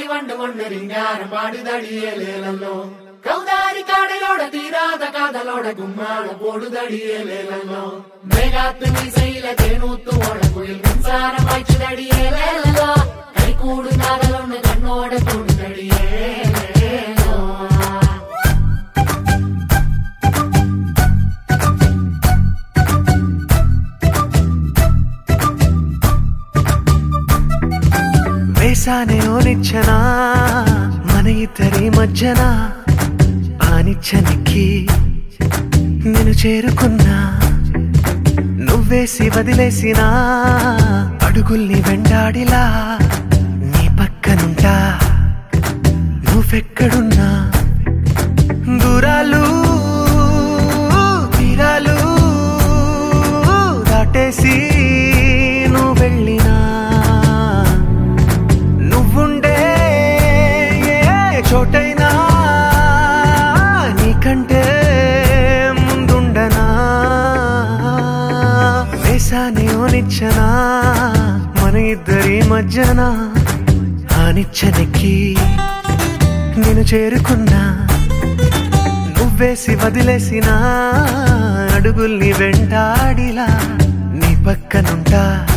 വണ്ട് കൊണ്ടൊരിങ്ങാരം പാടുതടിയേലേലല്ലോ കൗതാരി കാടയോടെ തീരാത കാതലോട കുമ്മാള പോടുതടിയേലേലല്ലോ മേഘാത്ത് മീസയിലെ തേനൂത്തു ഓടക്കുയിൽ മിൻസാരം വായിച്ചു തടിയേലേലല്ലോ കൈക്കൂടും കാതലൊന്ന് കണ്ണോടെ കൊടുതടിയേലേലോ వేసానే ఓ నిచ్చనా మన ఇద్దరి మధ్యన ఆ నిచ్చనికి నేను చేరుకున్నా నువ్వేసి వదిలేసిన అడుగుల్ని వెంటాడిలా నీ పక్కనుంటా నువ్వెక్కడున్నా దూరాలు తీరాలు దాటేసి నువ్వు వెళ్ళినా నువ్వుండే ఏ చోటైనా నీకంటే ముందుండనా వేసానే ఓ నిచ్చనా మన ఇద్దరి మధ్యన ఆ నిచ్చనెక్కి నేను చేరుకున్నా నువ్వేసి వదిలేసిన అడుగుల్ని వెంటాడిలా నీ పక్కనుంటా